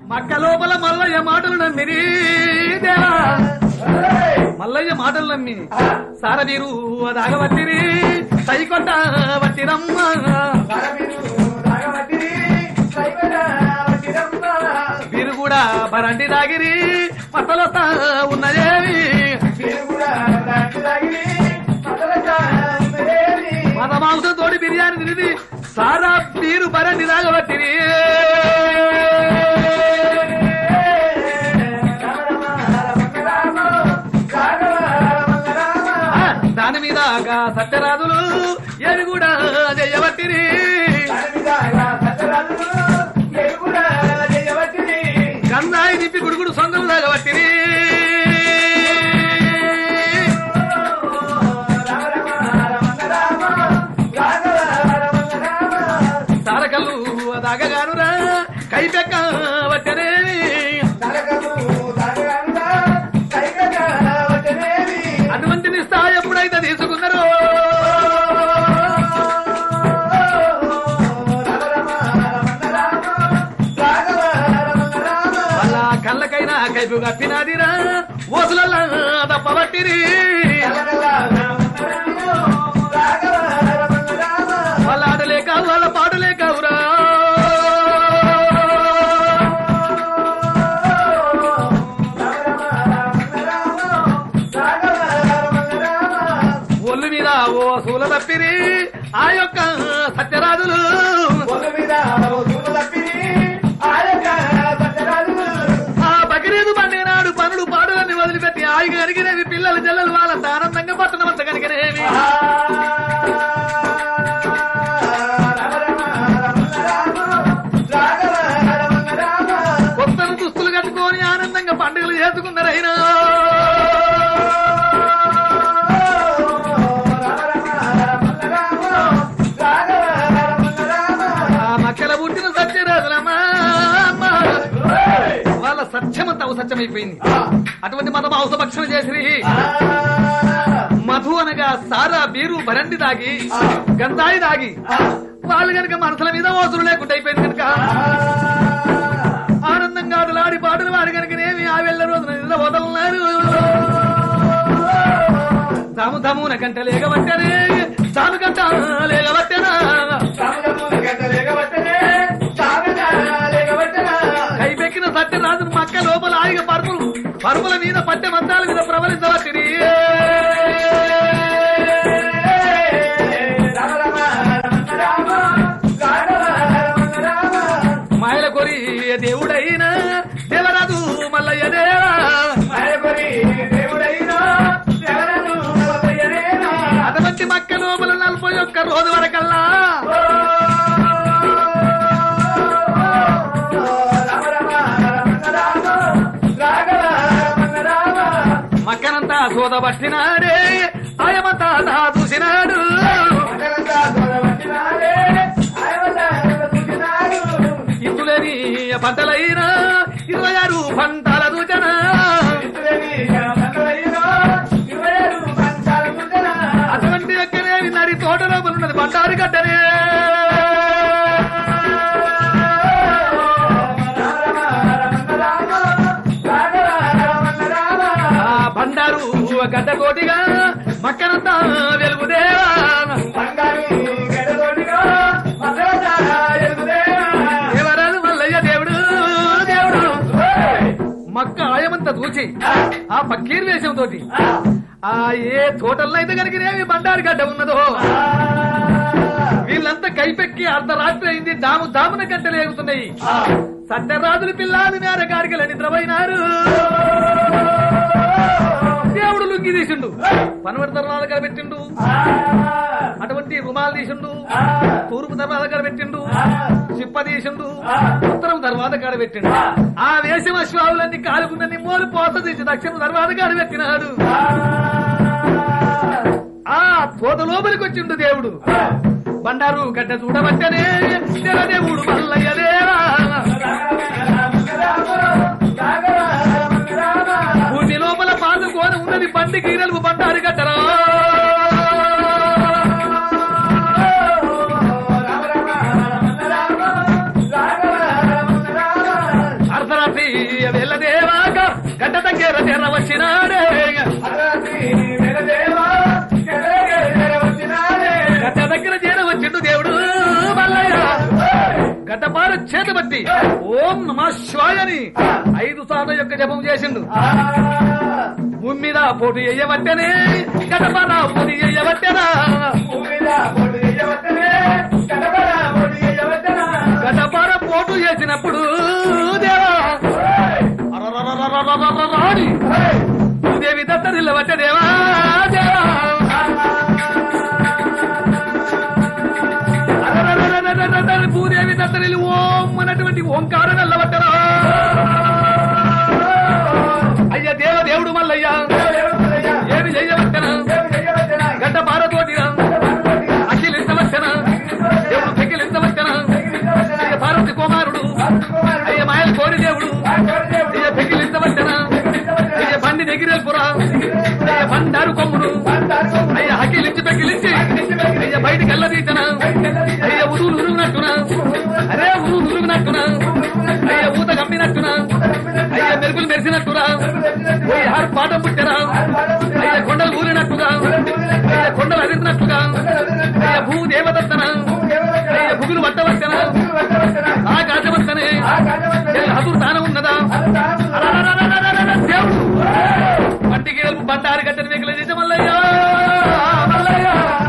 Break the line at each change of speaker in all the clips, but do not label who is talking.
మక్క లోపల మల్లయ్య మాటలు నమ్మిరి దేవా మల్లయ్య మాటలు నమ్మి సారవీరు దాగవట్టిరి సైకొండ వట్టిరమ్మ వీరు కూడా బరండి దాగిరి మసలత ఉన్నదేవి మత మాంసం తోడి బిర్యానీ తిరిగి సారా వీరు బరండి దాగవట్టిరి ఆ, దాని మీద గా సత్యరాజులు ఏవి కూడా చేయబట్టిరి గంధాయి నిప్పి గుడుగుడు సొంగలు దాగబట్టిరి తారకల్లు దాగగానురా కైపెక్క వట్టనేవి అటువంటి నిస్తా ఎప్పుడైతే తీసుకున్నారో వాళ్ళ కళ్ళకైనా కైపు కప్పినాదిరా ఓసులల్లా తప్పబట్టిరి వాళ్ళ ఆటలేక వాళ్ళ పాటలేకవురా ఒళ్ళు మీద ఓ సూల తప్పిరి ఆ యొక్క సత్యరాజులు ఆ బకిరీదు బండి నాడు పనులు పాడులన్నీ వదిలిపెట్టి ఆయిగా కరిగినవి పిల్లలు జల్లలు వాళ్ళంత ఆనందంగా పట్టణం అంత కరిగినవి కొత్త దుస్తులు కట్టుకొని ఆనందంగా పండుగలు చేసుకున్నారైనా ఆ మక్కల పుట్టిన సత్యరాజులమ్మా అమ్మా. వాళ్ళ సత్యమంతా సత్యమైపోయింది అటువంటి మత మాంసభక్షణ చేసి మధు అనగా సారా బీరు బరండి దాగి గంధాయి దాగి వాళ్ళు గనక మనసుల మీద ఓసులు లేకుండా అయిపోయింది కనుక ఆనందంగా ఆటలాడి పాటలు వాడి కనుకనేమి ఆ వెళ్ళ రోజున నిద్ర వదలన్నారు తాము తమున గంట లేగబట్టనే తాను గంట లేగబట్టనా కైపెక్కిన సత్యరాజు మక్క లోపల ఆయిగ పరుపులు పరుపుల మీద పట్టె మంచాల మీద ప్రబలించబట్టిరి మాయల కొరి దేవుడైనా దేవరాజు మల్లయ్య దేవా అటువంటి మక్క లోపల నలభై ఒక్క రోజు వరకల్లా మక్కనంతా సోదబట్టినాడే ఆయమంతా నా చూసినాడు ఇందులేని పంటలైనా ఇరవై ఆరు పంటల సూచన అటువంటి ఎక్కలేని నడి తోట లోపల ఉన్నది బండారు గడ్డనే ఆ బండారు గడ్డ కోటిగా మక్కనంతా వెలుగుదేవా దేవరాజు మల్లయ్య దేవుడు దేవుడు మక్క ఆయమంతా చూచి ఆ పక్కీర్ వేషంతో ఆ ఏ తోటల్లో అయితే కనుక ఏమి బండారు గడ్డ ఉన్నదో వీళ్ళంతా కైపెక్కి అర్ధరాత్రి అయింది దాము దామున గంటలు ఎగుతున్నాయి సత్యరాజులు పిల్లాది మేర గారికల నిద్రపోయినారు దేవుడు లుంగి తీసిండు పనవడి ధర్మాల గారు పెట్టిండు అటువంటి రుమాలు తీసిండు తూర్పు ధర్మాల గారు పెట్టిండు చిప్ప తీసిండు ఉత్తరం తర్వాత కాడ పెట్టిండు ఆ వేషం అశ్వావులన్నీ కాలుకున్న మోలు పోత తీసి దక్షిణ తర్వాత కాడ పెట్టినాడు ఆ తోట లోపలికి వచ్చిండు దేవుడు బండారు గడ్డ చూడబట్టనే దేవుడు మల్లయ్య దేవా భూమి లోపల పాలు కోన ఉన్నది బండి గీరలు బండారు గడ్డరా అర్ధరాత్రి వెళ్ళదేవాక గడ్డ దగ్గర తెర వచ్చినాడే గడ్డ దగ్గర చేర వచ్చిండు దేవుడు మల్లయ్య గడ్డపార చేత బట్టి ఓం నమ శివాయని ఐదు సార్లు యొక్క జపం చేసిండు భూమి మీద పోటీ ఎయ్యబట్టనే గడపన పోటీ ఎయ్యబట్టనా గడపన పోటు చేసినప్పుడు దేవా అరరరరరరరరరాని భూదేవి దత్త నిలబట్ట దేవా దేవా అరరరరరరరరర భూదేవి దత్త నిలు ఓం అన్నటువంటి ఓంకారం నిలబట్టరా అయ్య దేవ దేవుడు మల్లయ్య ఏమి చెయ్యవచ్చనా గడ్డ పారతోటినా అఖిలించవచ్చనా దేవుడు పెకిలించవచ్చనా అయ్య పార్వతి కుమారుడు అయ్య మాయల కోరి దేవుడు అయ్య పెకిలించవచ్చనా అయ్య బండి నెగిరెల్పురా అయ్య బండారు కొమ్ముడు అయ్య హకిలించి పెకిలించి అయ్య బయటికి వెళ్ళదీచనా అయ్య ఉరువులు ఉరుగునట్టునా అరే ఉరువులు ఉరుగునట్టునా అయ్య ఊత గమ్మినట్టునా అయ్య మెరుపులు మెరిసినట్టురా అయ్య హారు పాఠం పుట్టారా అయ్య కొండలు ఊరినట్టుగా అయ్య కొండలు అరిసినట్టుగా అయ్య భూ దేవదత్తన అయ్య భుగులు పట్టవచ్చన ఆకాశవచ్చనే హదురు తానం ఉన్నదా అరరరరరరరర దేవుడు పంటికి బండారు గట్టని వెకిల నిజ మల్లయ్య మల్లయ్య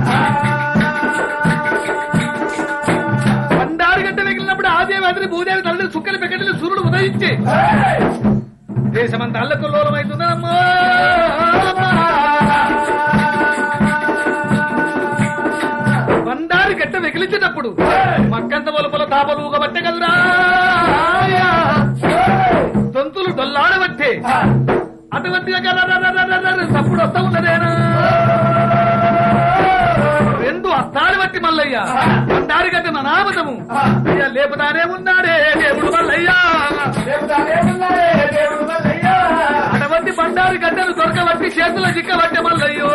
బండారు గట్ట వెకిలినప్పుడు ఆదేవి అతని భూదేవి తల్లి చుక్కలు పెక్కడిని సూర్యుడు ఉదయించి దేశమంతా అల్లకు లోలమైతుందమ్మా బండారు గట్ట వెకిలించినప్పుడు మక్కంత ఒలుపల తాపలు ఊగబట్టే కదురా తొంతులు డొల్లాడబట్టే అటువంటి తప్పుడు వస్తా ఉన్నదేనా రెండు అస్తాలు బట్టి మల్లయ్య బండారు గట్ట ననామతము అయ్యా లేపుతానే ఉన్నాడే దేవుడు మల్లయ్య అటువంటి బండారు గడ్డలు దొరకబట్టి చేతుల చిక్కబట్టే మల్లయ్యో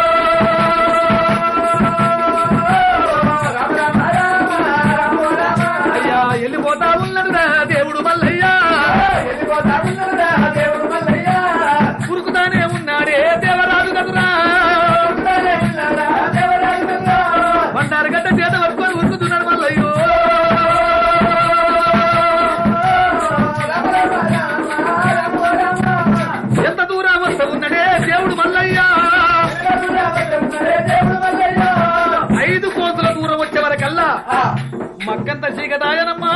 అయ్యా వెళ్ళిపోతా ఉన్నాడు దేవుడు మల్లయ్య ఉరుకుతానే ఉన్నాడే దేవరాజు కదురా బండారు గడ్డ చేత పట్టుకొని ఉరుకుతున్నాడు మల్లయ్యో ఎంత దూరం వస్తా ఉన్నడే దేవుడు మల్లయ్య ఐదు కోతుల దూరం వచ్చే వరకల్లా మక్కంత చీకదాయనమ్మా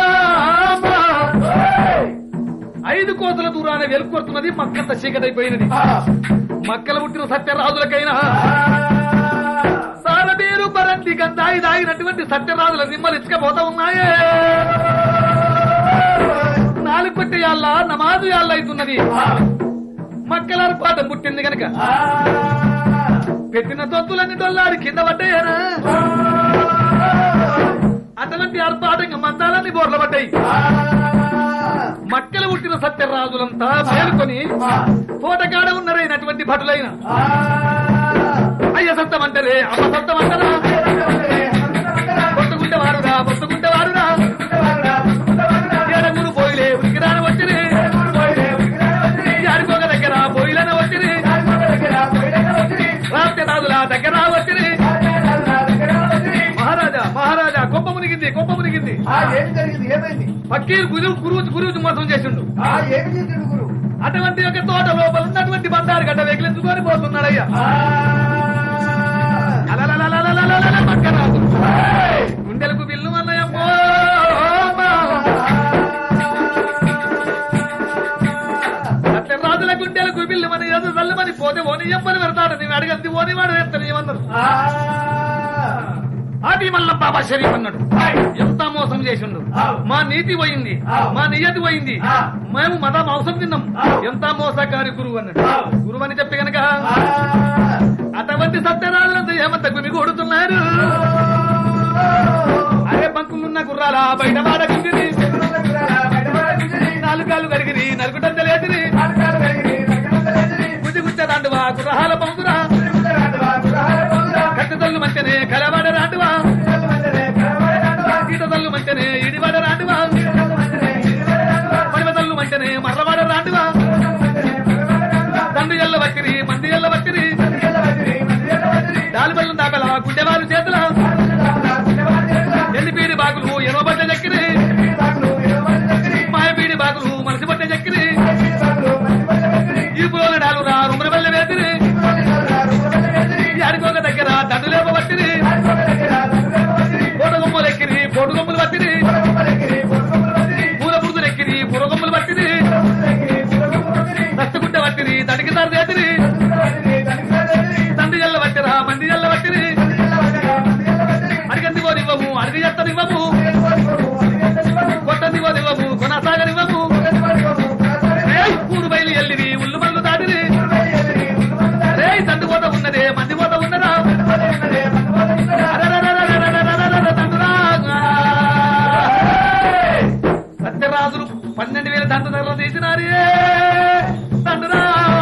ఐదు కోతుల దూరాన వెలుకొడుతున్నది మక్కంత చీకటైపోయినది మక్కలు పుట్టిన సత్యరాజులకైనా సారబీరు పరంతి గంధాయి దాగినటువంటి సత్యరాజుల నిమ్మలు ఇసుకపోతా ఉన్నాయే నాలుగు కొట్టే యాళ్ళ నమాజు యాళ్ళ అవుతున్నది మక్కల పాట పుట్టింది గనక పెట్టిన తొత్తులన్నీ డొల్లారి కింద పడ్డాయనా అటువంటి అర్పాటంగా మందాలన్నీ బోర్ల పడ్డాయి మక్కలు పుట్టిన సత్యరాజులంతా మేలుకొని తోటకాడ ఉన్నరైనటువంటి భటులైన అయ్య సత్తం అంటారే అమ్మ సత్తం అంటారా పొత్తుకుంటే వారురా పొత్తుకుంటే వారురా ఏడగురు పోయిలే ఉరికిరాని వచ్చిరి యాడికొక దగ్గర పోయిలని వచ్చిరి రాత్రి రాజుల దగ్గర వచ్చిరి మహారాజా మహారాజా గొప్ప మునిగింది గొప్ప మునిగింది
ఏం జరిగింది ఏమైంది
ఫకీర్ గురువు గురువు గురువు మోసం చేసిండు
ఆ ఏమి చేసిండు గురు
అటువంటి ఒక తోట లోపల ఉన్నటువంటి బండారు గడ్డ వెగిలించుకొని పోతున్నాడయ్యా అలలలలలలలలల పక్కరాదు గుండెలకు బిల్లు అన్నయ్యమ్మో అట్లా రాజుల గుండెలకు బిల్లు మన ఎదు చల్లమని పోతే ఓని ఎమ్మని పెడతాడు నేను అడగద్ది ఓని వాడు వేస్తాను ఏమన్నారు అది మల్ల బాబా షరీఫ్ అన్నాడు ఎంత మోసం చేసిండు మా నీతి పోయింది మా నియతి పోయింది మేము మత మాంసం తిన్నాం ఎంత మోసకారి గురువు అన్నాడు గురువు అని చెప్పి గనక అటువంటి సత్యనారాయణ ఏమంత గుమి కొడుతున్నారు అరే బంకులున్న గుర్రాల బయట వాడకుంది నాలుగాలు కరిగిరి నలుగుటంత లేచిరి గుజ్జి గుచ్చ రాండువా గుర్రహాల పంపురా కట్టుదల్లు మంచనే కలవాడ రాండువా ఈటదల్లు మంచనే ఇడివాడ రాండువా పరిమతల్లు తండ్రి ధరలు తీసినారే తండ్రిరా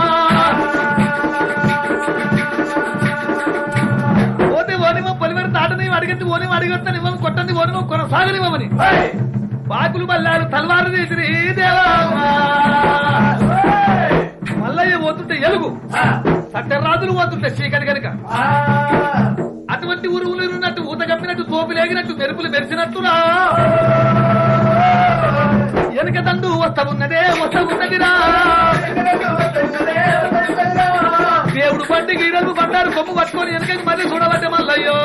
పోతే ఓనిమో పొలిమేర తాటని అడిగెత్తి ఓనిమో అడిగెత్తాను ఇవ్వను కొట్టండి ఓనిమో కొనసాగనివ్వమని బాకులు బల్లారు తలవారు తీసిరి దేవా మల్లయ్య పోతుంటే ఎలుగు సట్టరాజులు పోతుంటే చీకటి కనుక అటువంటి ఉరువులు ఉన్నట్టు ఊత కప్పినట్టు తోపు లేగినట్టు మెరుపులు మెరిసినట్టురా వెనక దండు వస్త ఉన్నదే వస్త ఉన్నదిరా దేవుడు బండి గీడలు బండారు కొమ్ము పట్టుకొని వెనకకి మళ్ళీ చూడబట్టే మల్లయ్యో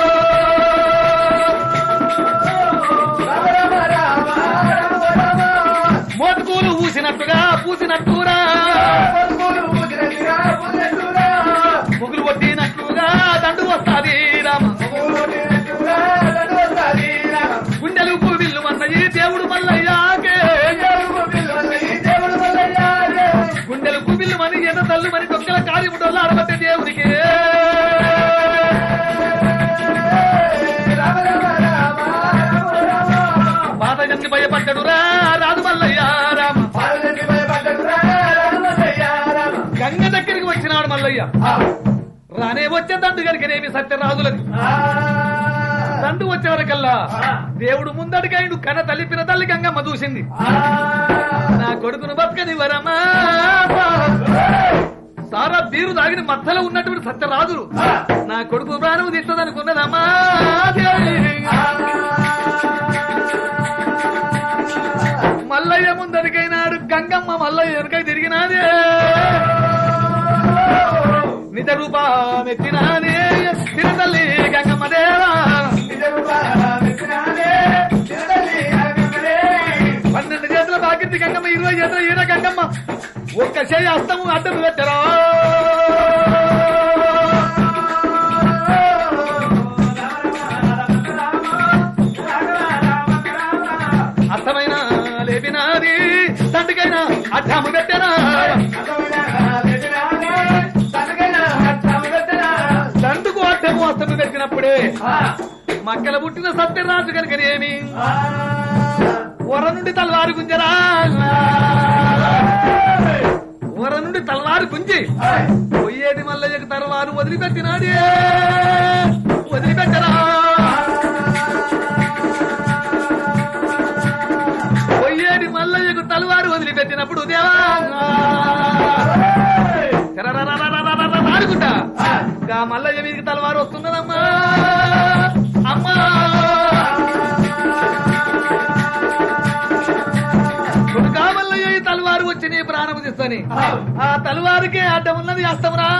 మోటుకూలు ఊసినట్టుగా పూసినట్టురా ముగులు కొట్టినట్టుగా దండు వస్తాది రామ గుండెలు పూవిల్లు అన్నది దేవుడు మల్లయ్యాకే గుండెలు కుబిల్లు మని ఎన్న తల్లు మని దొక్కల కార్యముడోళ్ళు ఆడబట్టే దేవుడికి పాత జన్ని భయపడ్డడు రా రాదు మల్లయ్య రామ గంగ దగ్గరికి వచ్చినాడు మల్లయ్య రానే వచ్చే దండు గరికనేమి సత్యరాజులది దండు వచ్చేవరకల్లా దేవుడు ముందడిగాడు కన తల్లిపిన తల్లి గంగమ్మ చూసింది నా కొడుకును బతకని వరమా సారా బీరు తాగిన మత్తలో ఉన్నటువంటి సత్యరాజులు నా కొడుకు ప్రాణం తీస్తుందనుకున్నదమ్మా మల్లయ్య ముందరికైనాడు గంగమ్మ మల్లయ్య వెనకై తిరిగినాదే నిజ రూపం ఎత్తినానే తిరుతల్లి గంగమ్మ దేవా పన్నెండు చేతుల బాకింది గంగమ్మ ఇరవై చేతుల ఈర గంగమ్మ ఒక్క చేయి అస్తము అడ్డం పెట్టరా అర్థమైన లేపినాది తండ్రికైనా అడ్డము పెట్టరా తండ్రుకు అడ్డము అస్తము పెట్టినప్పుడే మక్కల పుట్టిన సత్యరాజు కనుకనేమి వర నుండి తలవారు గుంజరా వర నుండి తలవారు గుంజి పోయేది మల్లయ్యకు తలవారు వదిలిపెట్టినాడే వదిలిపెట్టరా పోయేది మల్లయ్యకు తలవారు వదిలిపెట్టినప్పుడు దేవా ఆడుకుంటా ఇంకా మల్లయ్య మీదకి తలవారు వస్తున్నదమ్మా అమ్మా కొడుకా మల్లయ్య ఈ తలవారు వచ్చి నీ ప్రాణం తీస్తాని ఆ తలవారుకే అడ్డం ఉన్నది అస్తమురా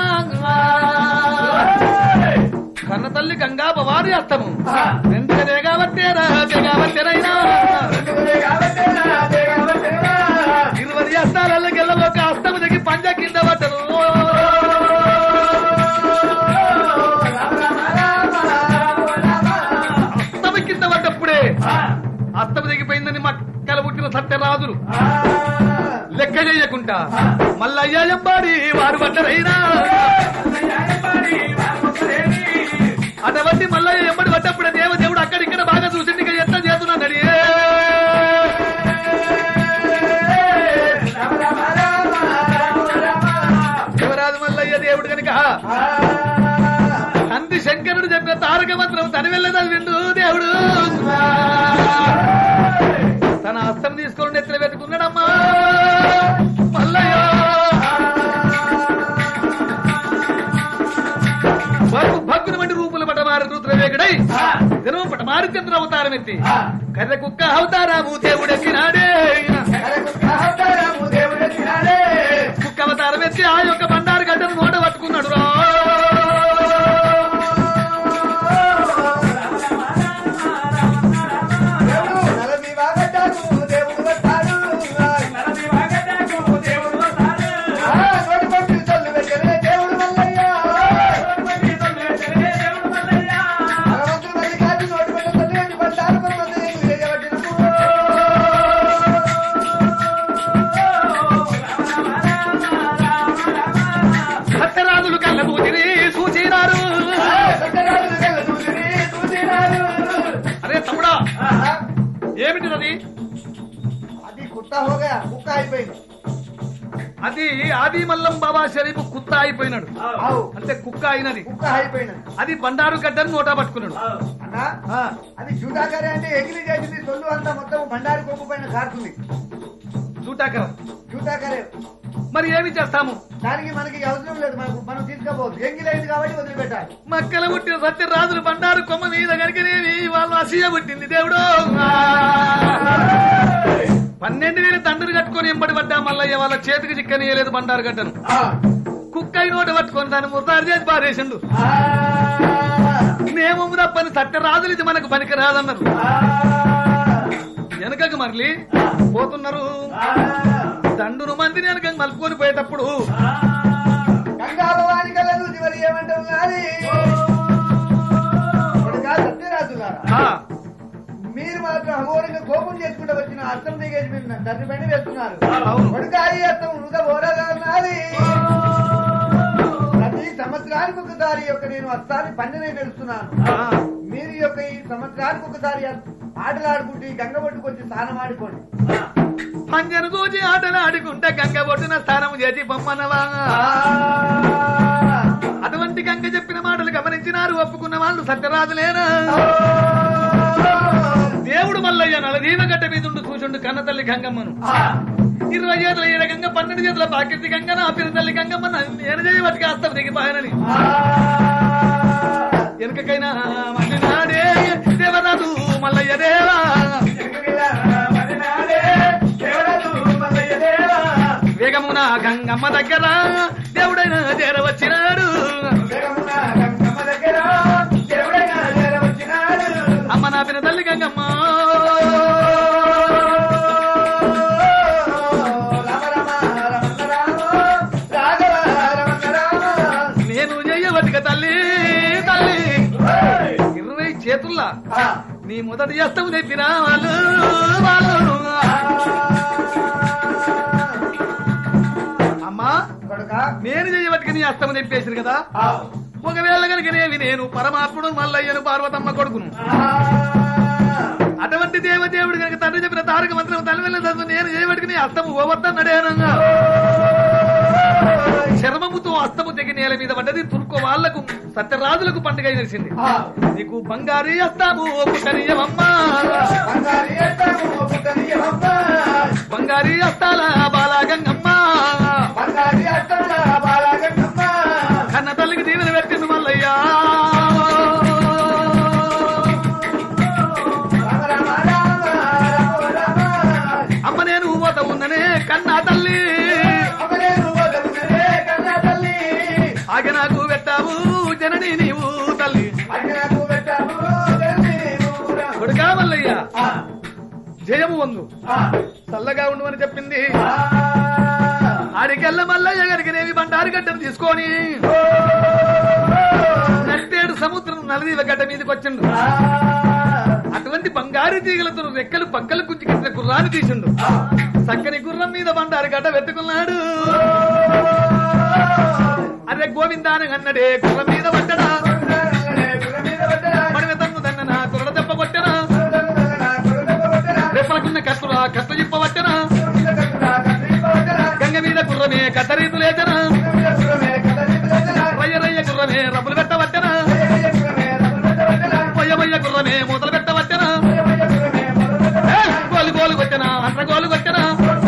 కన్న తల్లి గంగా భవాని అస్తము ఎందుకనే కాబట్టేరా కాబట్టేరైనా ఇరవై అస్తాలకెళ్ళ ఒక అస్తము దగ్గర పంజ కింద పట్టరు అస్తము కింద పడ్డప్పుడే అస్తము దిగిపోయిందని మక్కల పుట్టిన సత్యరాజులు లెక్క చేయకుండా మళ్ళా ఎంబాడి వారు పట్టరైనా అటువంటి మల్లయ్య ఎంబడి పడ్డప్పుడే దేవదేవుడు అక్కడిక్కడ బాగా చూసింది ఇక ఎంత చేస్తున్నాడు అడిగే శివరాజు మల్లయ్య దేవుడు కనుక తండ్రి శంకరుడు చెప్పిన తారక మంత్రం తన వెళ్ళదని విండు దేవుడు తన హస్తం తీసుకొని నెత్తిన పెట్టుకున్నాడమ్మా మల్లయ్య భగ్గు భగ్గున వంటి రూపుల పటమారి రుద్రవేగుడై దినం పటమారి చంద్ర అవతారం ఎత్తి కర్ర కుక్క అవతారము దేవుడెక్కినాడే కుక్క అవతారం ఎత్తి ఆ యొక్క బండారు గడ్డను నోట పట్టుకున్నాడు రా సత్యరాజులు కళ్ళ కూతిరి సూచినారు అరే తమ్ముడా ఏమిటిది
అది కుత్తా హోగా కుక్క అయిపోయింది
అది ఆది మల్లం బాబా షరీఫ్ కుత్త అయిపోయినాడు
ఆవు
అంటే కుక్క అయినది
కుక్క అయిపోయినది
అది బండారు గడ్డని నోటా పట్టుకున్నాడు
అన్నా
ఆ,
అది జూటాకరే అంటే ఎగిలి చేసింది సొల్లు అంతా మొత్తం బండారి కొమ్ము పైన కారుతుంది
జూటాకరం
జూటాకరే
మరి ఏమి చేస్తాము
దానికి మనకి అవసరం లేదు మనకు మనం తీసుకపోవద్దు ఎంగిలైంది కాబట్టి వదిలిపెట్టాలి
మక్కల పుట్టిన సత్యరాజులు బండారు కొమ్మ మీద కనుకనేవి వాళ్ళు అసూయ పుట్టింది దేవుడు పన్నెండు వేల తండ్రి కట్టుకొని ఎంబడి పడ్డా మల్లయ్య వాళ్ళ చేతికి చిక్కనీయలేదు బండారు గడ్డను కుక్క అయి నోట పట్టుకొని దాన్ని ముద్దారు చేసి పారేసిండు మేము తప్పని సత్యరాజులు ఇది మనకు పనికి రాదన్నారు వెనకకు మరలి పోతున్నారు దండును మందిని వెనక మలుపుకొని పోయేటప్పుడు
గంగా భవాని కలదు చివరి ఏమంటున్నది కొడుకా సత్యరాజులారా
ఆ,
మీరు మాత్రం అఘోరంగా కోపం చేసుకుంటూ వచ్చిన అర్థం దిగేసి మీరు తండ్రి పైన వేస్తున్నారు
అవును.
కొడుకా ఈ అర్థం వృధా పోరాదన్నది ప్రతి సంవత్సరానికి ఒకసారి యొక్క నేను అస్తాన్ని పన్నెనే తెలుస్తున్నాను
ఆ,
మీరు ఈ యొక్క ఈ సంవత్సరానికి ఒకసారి ఆటలు ఆడుకుంటూ ఈ గంగ పట్టుకొచ్చి స్నానం ఆడుకోండి
పంజను చూచి ఆటలు ఆడుకుంటే గంగ ఒడ్డున స్నానం చేసి బొమ్మనవా అటువంటి గంగ చెప్పిన మాటలు గమనించినారు ఒప్పుకున్న వాళ్ళు సత్యరాజులేనా దేవుడు మల్లయ్య నలదీవ గడ్డ మీద ఉండు చూచుండు కన్న తల్లి గంగమ్మను ఇరవై చేతుల ఈడ గంగ పన్నెండు చేతుల పాకిర్తి గంగ నా పిరి తల్లి గంగమ్మ నేను చేయబట్టి కాస్త దిగిపోయానని వెనుకకైనా మళ్ళీ దేవరాజు మల్లయ్య దేవా వేగమున గంగమ్మ దగ్గర దేవుడైన చేరవచ్చినాడు అమ్మ నా పిన తల్లి గంగమ్మ నేను చెయ్యబట్టిక తల్లి తల్లి ఇరవై చేతుల్లా నీ మొదటి చేస్తాము చెప్పిన వాళ్ళు వాళ్ళు అమ్మా
కొడుకా
నేను చెయ్యబట్టిక నీ అస్తము తెప్పేసారు కదా ఒకవేళ కనుకనేవి నేను పరమాత్ముడు మల్లయ్యను పార్వతమ్మ కొడుకును అటువంటి దేవదేవుడు కనుక తండ్రి చెప్పిన తారక మంత్రం తలవెల్ల చదువు నేను చేయబడికి నీ అస్తము ఓవద్దన్నాడేనంగా చర్మముతో అస్తము తెగి నేల మీద పడ్డది తుర్కో వాళ్లకు సత్యరాజులకు పండుగ తెలిసింది నీకు బంగారీ అస్తాము పుట్టనీయమమ్మా బంగారీ అస్తాల బాలాగంగమ్మ కన్న తల్లికి దీవెన పెట్టింది మల్లయ్యా అమ్మ నేను పోత ఉన్ననే కన్నా తల్లి ఆగ నాకు పెట్టావు జనని నీవు తల్లి కొడుకా మల్లయ్య జయము వందు చల్లగా ఉండమని చెప్పింది ఆడికెళ్ళ మల్లయ్య గారికి నేవి బండారు గడ్డను తీసుకొని నట్టేడు సముద్రం నలదీవ గడ్డ మీదకి వచ్చిండు అటువంటి బంగారు తీగలతో రెక్కలు పక్కలు కుచ్చికించిన గుర్రాన్ని తీసిండు చక్కని గుర్రం మీద బండారు గడ్డ పెట్టుకున్నాడు అరే గోవిందాని అన్నడే గుర్రం మీద పడ్డడా మడిన తన్ను దన్నన కుర్ర దెబ్బ కొట్టనా రెప్పలకున్న కత్తురా కత్త జిప్ప పట్టనా గంగ మీద గుర్రమే కత్తరీతు లేచనా రయ్య రయ్య గుర్రమే రబ్బులు పెట్టవచ్చనా పొయ్య పొయ్య గుర్రమే మూతలు పెట్టవచ్చనా గోలు గోలు కొట్టనా అంత గోలు కొట్టనా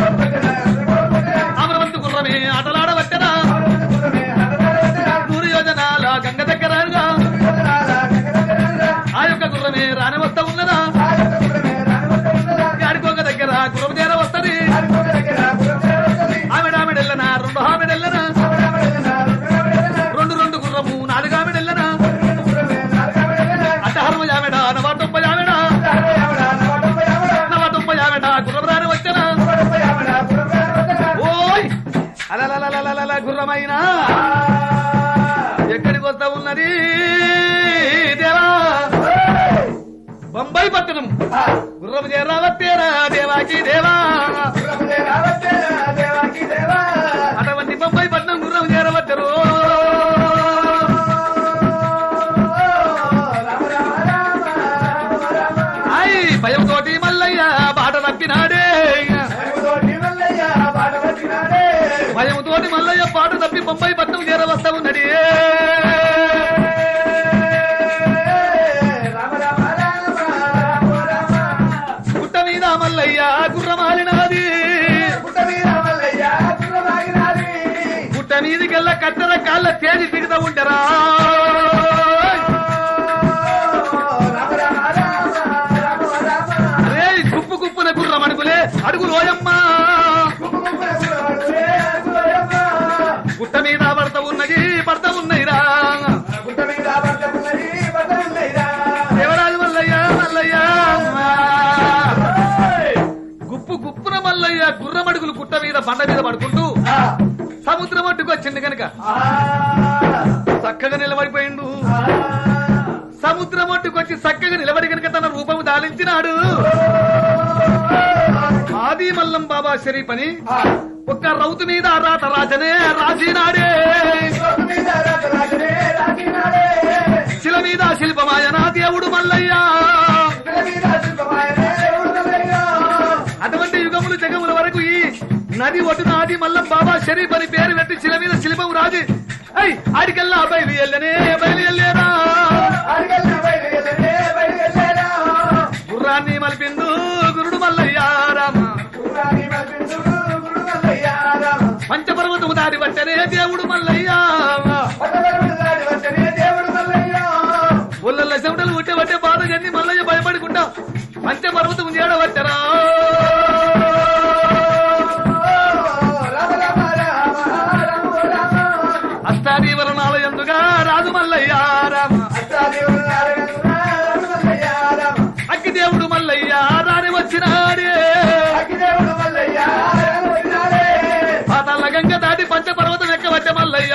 అమరవంతు గుర్రమే ఆటలాడవచ్చనా నూరు యోజనాల గంగ దగ్గరగా ఆ యొక్క గుర్రమే రాని వస్తా ఉన్నదా గాడికొక దగ్గర గుర్రం చేర వస్తది ఆమెడ ఆమెడెల్లనా రెండు ఆమెడెల్లనా రెండు రెండు గుర్రము నాలుగు ఆమెడెల్లనా అడ్డహరము ఆమెడ నవ తొంభై ఆమెడ నవ తొంభై ఆమెడ గుర్రం రాని వచ్చనా ఓయ్ అలలలలలల గుర్రమైనా ఎక్కడికి వస్తా ఉన్నది దేవా బొంబాయి పట్టణం గుర్రం చేరావట్టేరా దేవాకి దేవా అటువంటి బొంబాయి పట్టణం గుర్రం చేరవచ్చరు అయ్ భయం తోటి మల్లయ్య బాట తప్పినాడే భయముతోటి మల్లయ్య పాట తప్పి బొంబాయి పట్నం చేరవస్తా ఉన్నది
రామ రామ రామ రామ రామ
గుట్ట మీద మల్లయ్య గుర్రమాలినది
పుట్ట మీద మల్లయ్య గుర్రమాగినాది.
గుట్ట మీదికెల్లా కట్టెల కాళ్ళ తేజి దిగుతా ఉంటారా
రామ రామ రామ రామ రామ
అరే కుప్పు కుప్పున గుర్రం అడుగులే అడుగు లోయమ్మా గుట్ట మీద పడత ఉన్నది పడత ఉన్నదిరా దేవరాజు మల్లయ్య మల్లయ్య గుప్పు గుప్పున మల్లయ్య గుర్రమడుగులు గుట్ట మీద బండ మీద పడుకుంటూ సముద్రం ఒడ్డుకు వచ్చింది కనుక చక్కగా నిలబడిపోయిండు సముద్రం ఒడ్డుకొచ్చి చక్కగా నిలబడి కనుక తన రూపము దాలించినాడు ఆది మల్లం బాబా షరీఫ్ అని ఒక్క రౌతు మీద రాత రాజనే రాసినాడే శిల మీద శిల్పమాయన దేవుడు మల్లయ్య అటువంటి యుగములు జగముల వరకు ఈ నది ఒడ్డున ఆది మల్లం బాబా షరీఫ్ అని పేరు పెట్టి శిల మీద శిల్పం రాజు ఐ ఆడికెల్లా బయలు ఎల్లనే బయలు ఎల్లేరా గుర్రాన్ని మలిపిండు గురుడు మల్లయ్య రామ పంచపర్వతము దాడి పట్టనే దేవుడు మల్లయ్య ఒళ్ళ చెమటలు ఉట్టే పట్టే బాధ గన్ని మల్లయ్య భయపడుకుంటా పంచపర్వతము చేయడబట్టరా అష్టాదీవరణాల ఎందుగా రాజు మల్లయ్య రామ అగ్గి దేవుడు మల్లయ్య రాని వచ్చినాడే పాతాళ గంగ దాటి పంచపర్వతం ఎక్కబట్టే మల్లయ్య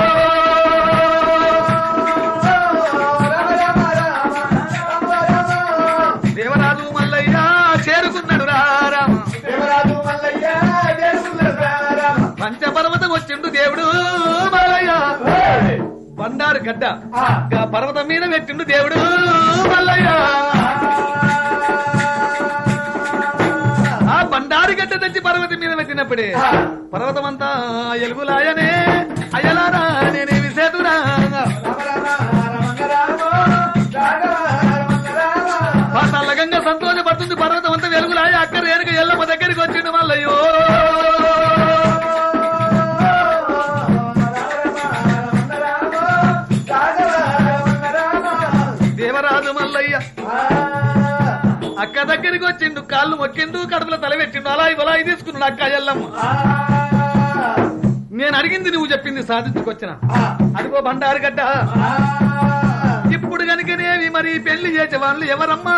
దేవరాజు మల్లయ్య చేరుకున్నాడు రా రామ పంచపర్వతం వచ్చిండు దేవుడు మల్లయ్య బండారు గడ్డ గా పర్వతం మీద పెట్టిండు దేవుడు మల్లయ్య ఆ బండారు గడ్డ తెచ్చి పర్వతం మీద పెట్టినప్పుడే పర్వతం అంతా ఎలుగులాయనే అయ్యలారా నేనేమి సేతురా పాతాళ గంగ సంతోషపడుతుంది పర్వతం అంతా వెలుగులాయ అక్కడ రేణుక ఎల్లమ్మ దగ్గరికి వచ్చిండు మల్లయ్యో దేవరాజు మల్లయ్య అక్క దగ్గరికి వచ్చిండు కాళ్ళు మొక్కిండు కడుపులో తల పెట్టిండు అలా ఇవలా తీసుకున్నాడు అక్క ఎల్లమ్మ నేను అడిగింది నువ్వు చెప్పింది సాధించుకొచ్చిన అదిగో బండారు గడ్డ ఇప్పుడు కనుకనేవి మరి పెళ్లి చేసే వాళ్ళు ఎవరమ్మా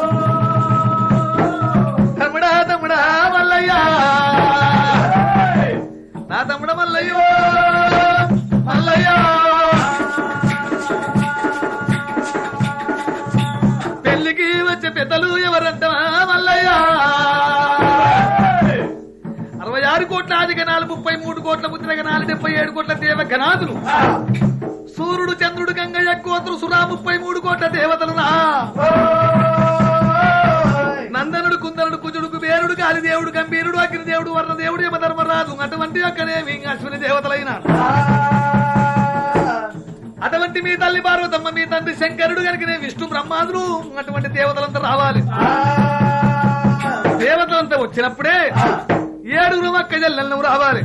తమ్ముడా తమ్ముడా మల్లయ్య నా తమ్ముడ మల్లయ్యో మల్లయ్య పెళ్లికి వచ్చే పెద్దలు ఎవరంటా మల్లయ్య అరవై ఆరు కోట్ల ఆది గణాలు ముప్పై మూడు కోట్ల ముద్ర గణాలు డెబ్బై ఏడు కోట్ల దేవ గణాదులు సూర్యుడు చంద్రుడు గంగయ్య కోతులు సురా ముప్పై మూడు కోట్ల దేవతలు రా నందనుడు కుందనుడు కుజుడు కుబేరుడు కాలిదేవుడు గంభీరుడు అగ్నిదేవుడు వర్ణదేవుడు యమధర్మరాజు అటువంటి యొక్కనేమి అశ్విని దేవతలైన అటువంటి మీ తల్లి పార్వతమ్మ మీ తండ్రి శంకరుడు కనుకనే విష్ణు బ్రహ్మాదుడు అటువంటి దేవతలంతా రావాలి దేవతలంతా వచ్చినప్పుడే ఏడుగురు మక్క జల్లెలు నువ్వు రావాలి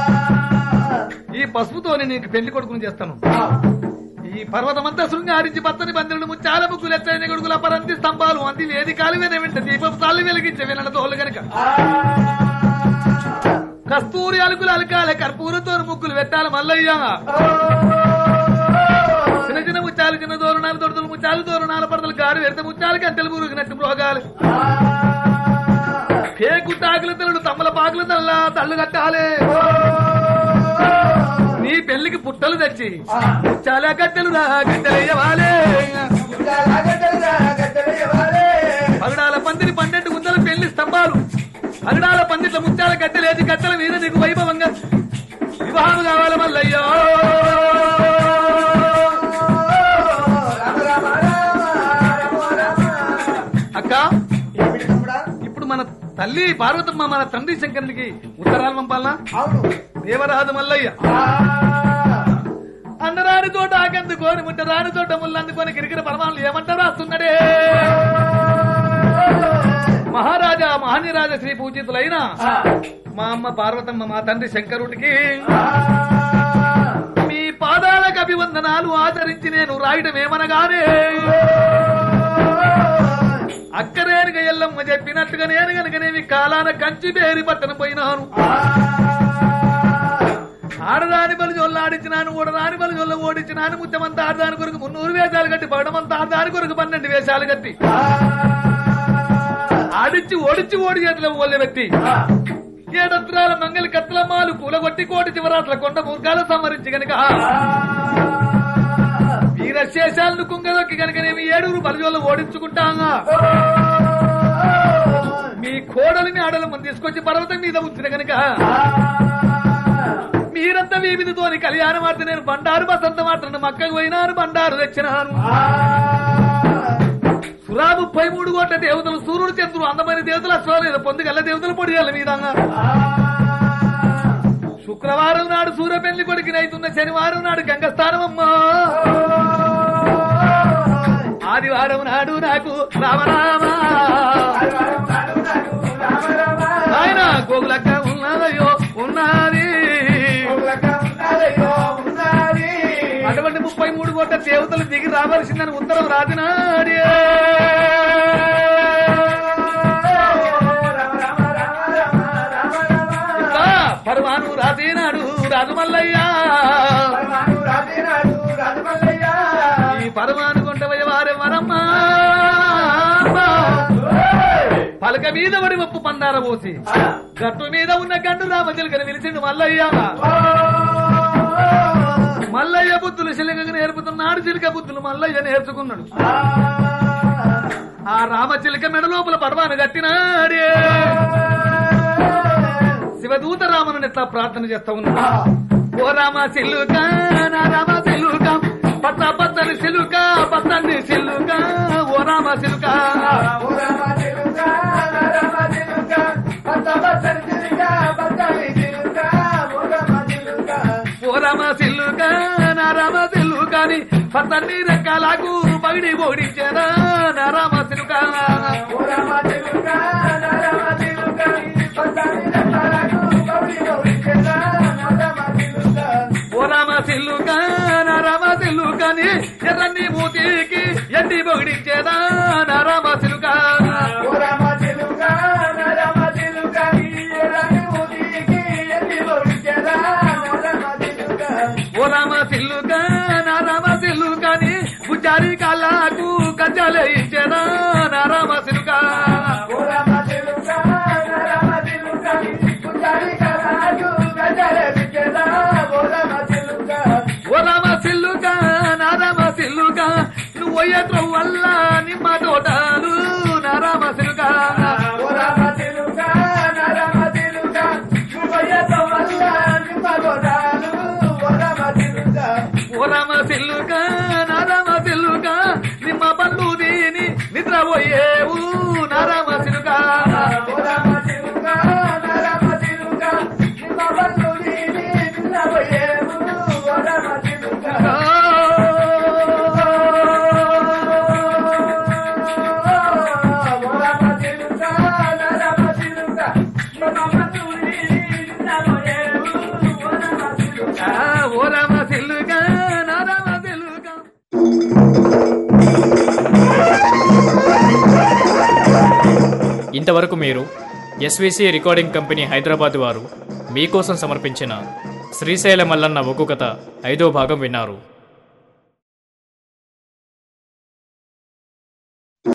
ఈ పసుపుతోనే నీకు పెళ్లి కొడుకుని చేస్తాను ఈ పర్వతమంతా శృంగారించి పచ్చని బంధువులు ముచ్చాల ముగ్గులు ఎత్తైన గొడుగుల పరంతి స్తంభాలు అంది వేదికాలు విన వెంట దీపపు తాళ్ళు వెలిగించే వినడ తోలు గనక కస్తూరి అలుకులు అలకాల కర్పూరతో ముగ్గులు పెట్టాలి మల్లయ్య చిన్న చిన్న ముచ్చాలు చిన్న దూరణాలు దొడుతులు ముచ్చాలు దూరణాల పడతలు గాడు పెడితే ముచ్చాలు కంటెలు మురుగునట్టు మృగాలు పేకు టాకుల తెల్లుడు తమ్మల పాకుల తెల్ల తల్లు కట్టాలి నీ పెళ్లికి పుట్టలు తెచ్చి చాలా గట్టెలు రా గట్టెలయ్యవాలే పగడాల పందిరి పన్నెండు గుంతల పెళ్లి స్తంభాలు పగడాల పందిట్ల ముత్యాల గట్టెలేసి గట్టెల మీద నీకు వైభవంగా వివాహం కావాలి మల్లయ్యో అక్క ఇప్పుడు మన తల్లి పార్వతమ్మ మన తండ్రి శంకరునికి ఉత్తరాలు పంపాలనా
అవును
దేవరాజు మల్లయ్య
ఆ,
అందరాని చోట ఆకందుకోని ముట్టరాని చోట ముళ్ళందుకొని గిరిగిరి పరమాలు ఏమంటారు రాస్తున్నాడే మహారాజా మహానిరాజ శ్రీ పూజితులైన
ఆ,
మా అమ్మ పార్వతమ్మ మా తండ్రి శంకరుడికి
ఆ,
మీ పాదాలకు అభివందనాలు ఆచరించి నేను రాయడం ఏమనగానే అక్కరేనుగ ఎల్లమ్మ చెప్పినట్టుగా నేను గనుకనేమి కాలాన కంచి పేరి పట్టణం పోయినాను ఆడదాని బలి జొల్ల ఆడించినాను ఓడదాని బలి జొల్ల ఓడించినాను ముత్యమంతా ఆడదాని కొరకు మున్నూరు వేషాలు కట్టి పడమంతా ఆడదాని కొరకు పన్నెండు వేషాలు కట్టి ఆడించి ఓడించి ఓడి చేతిలో ఓళ్ళ వ్యక్తి ఏడత్రాల మంగళ కత్లమాలు కూలగొట్టి కోటి చివరాట్ల కొండ మూర్ఖాలు సంహరించి గనుక వీరశేషాలను కుంగదొక్కి గనుకనేమి ఏడుగురు బలిజోళ్ళు ఓడించుకుంటాగా మీ కోడలిని ఆడల మంది తీసుకొచ్చి పర్వతం మీద ఉంచిన గనుక మీరంతా వీధితోని కళ్యాణం ఆడితే నేను బండారు బసంత మాత్రం మక్కకు పోయినాను బండారు తెచ్చినాను సురా ముప్పై మూడు కోట్ల దేవతలు సూర్యుడు చంద్రుడు అందమైన దేవతలు అశ్వలేదు పొందుగల్ల దేవతలు పొడియాలి మీదంగా శుక్రవారం నాడు సూర్యపెళ్లి కొడుకుని అవుతున్న శనివారం నాడు గంగస్థానం అమ్మా ఆదివారం నాడు నాకు రామరామ ఆయన గోగులక్క ఉన్నదయ్యో ఉన్నది అటువంటి ముప్పై మూడు కోట్ల దేవతలు దిగి రావాల్సిందని ఉత్తరం రాదినాడే ఇంకా పరమాను రాజీనాడు రాజమల్లయ్య ఈ పరమాను కొంటవయ్య వారే వరమ్మా పలక మీద పడి ఒప్పు పందార పోసి గట్టు మీద ఉన్న గండు రామచిలుకని పిలిచిండు మల్లయ్య మల్లయ్య బుద్ధులు శిలికకు నేర్పుతున్నాడు చిలుక బుద్ధులు మల్లయ్య నేర్చుకున్నాడు ఆ రామచిలుక మెడ లోపల పడవాను కట్టినాడే శివదూత రామను ఎట్లా ప్రార్థన చేస్తా ఉన్నాడు ఓ రామ సిల్లుక నా రామ సిల్లుక పచ్చ పచ్చని సిలుక పచ్చని సిల్లుక ఓ రామ సిలుక ఓ రామ సిల్లుక నా రామ సిల్లుక అని పచ్చని రెక్కలకు పగిడి ఓడించారా నా రామ సిలుక ఓ రామ సిల్లుక నా రామ సిల్లుక అని ఎర్రని మూతికి ఎండి పొగిడించేదా నా రామ సిలుక ఓ రామ సిల్లుక నా రామ సిల్లుక అని గుజ్జారి కాళ్ళకు గజ్జలే ఇచ్చేదా నా రామ సిలుక ఓ రామ సిల్లుక నా రామ సిల్లుక నువ్వు ఎత్ర వల్ల నిమ్మ తోటలు నా రామ సిలుక ఓ రామ సిల్లుక నా రామ సిల్లుక నిమ్మ పళ్ళు దీని నిద్రపోయేవు నా రామ సిలుక ఆ, ఓ రామ సిల్లుక నా రామ సిల్లుక
ఇంతవరకు మీరు ఎస్విసి రికార్డింగ్ కంపెనీ హైదరాబాద్ వారు మీకోసం సమర్పించిన శ్రీశైల మల్లన్న ఒగ్గు కథ ఐదో భాగం విన్నారు